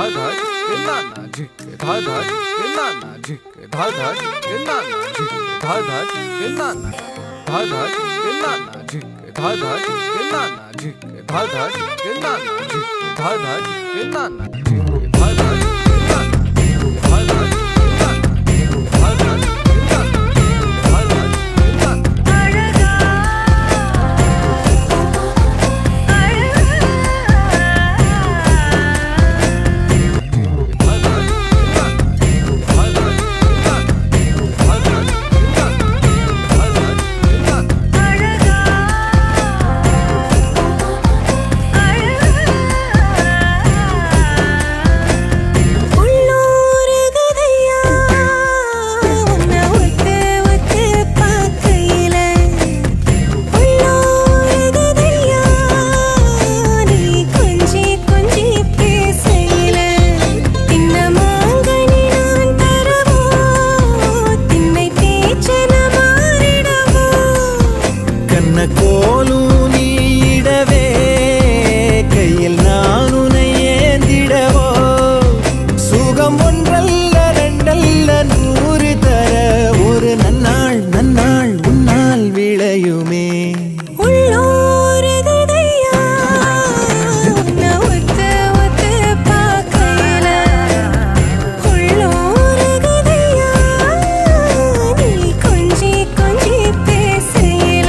உள்ளூருகுதையா உன்னை ஒத்து ஒத்து பார்க்கையில உள்ளூருகுதையா நீ கொஞ்சி கொஞ்சி பேசையில தின்னமாங்கனி நான் தரவோ திண்ணை தேய்ச்சன மாறிடவோ கண்ண கோலும் நீடவே கையில் நான் உனை ஏந்திடவோ சுகம் ஒன்றல்ல ரெண்டல்ல நூறு தர ஒரு நன்னாள் நன்னாள் உன்னால் விளையுமே உள்ளூருகுதையா உன்னை ஒத்து ஒத்து பார்க்கையில உள்ளூருகுதையா நீ கொஞ்சி கொஞ்சி பேசையில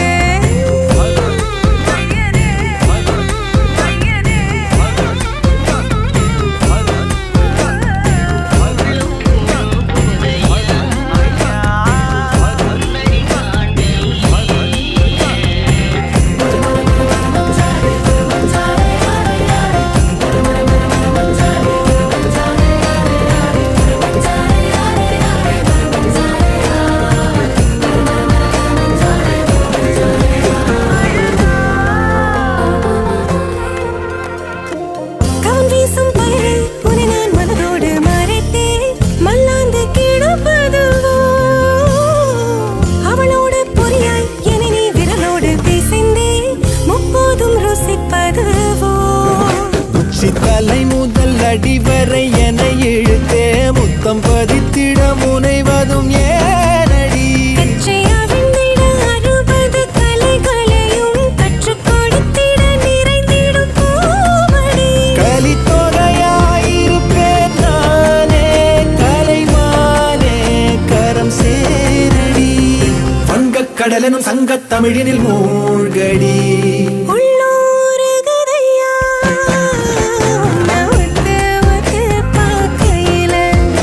கவன் வீசும் பயலே உன்னை நான் மனதோடு மறைத்தேன் மல்லாந்து கிடப்பதுவோ அவளோடு பொறியாய் என்னை நீ விரலோடு பேசிந்தே முப்போதும் ருசிப்பதுவோ உச்சி தலை முதல் அடிவரை என இழுத்தே முத்தம் பதித்திட முனைவதும் ஏனடி கச்சையா விண்ணிட அறுபது கலைகளையும் கற்றுக் கொடுத்திட நிறைந்திடும் பூமணி கலித்தொகையாயிருப்பேன் நானே கலைமானே கரம் சேரடி வங்கக் கடலெனும் சங்கத் தமிழினில் மூழ்கடி உள்ளூருகுதையா உன்னை ஒத்து ஒத்து பார்க்கையில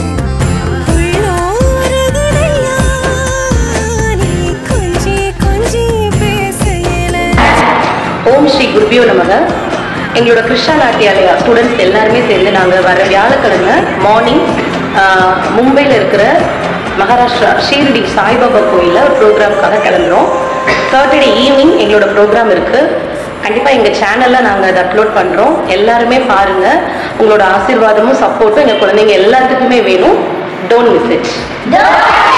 உள்ளூருகுதையா நீ கொஞ்சி கொஞ்சி பேசையில ஓம் ஸ்ரீ குருபியோ நமக எங்களோட கிருஷ்ணா நாட்டியாலயா ஸ்டூடெண்ட்ஸ் எல்லாருமே சேர்ந்து நாங்கள் வர வியாழக்கிழமை மார்னிங் மும்பையில் இருக்கிற மகாராஷ்டிரா ஷீரடி சாய்பாபா கோயிலில் ஒரு ப்ரோக்ராமுக்காக கிளம்புறோம் சாட்டர்டே ஈவினிங் எங்களோட ப்ரோக்ராம் இருக்குது கண்டிப்பாக எங்கள் சேனலில் நாங்கள் அதை அப்லோட் பண்ணுறோம் எல்லாருமே பாருங்கள் உங்களோட ஆசீர்வாதமும் சப்போர்ட்டும் எங்கள் குழந்தைங்க எல்லாத்துக்குமே வேணும் டோன்ட் மிஸ் இட்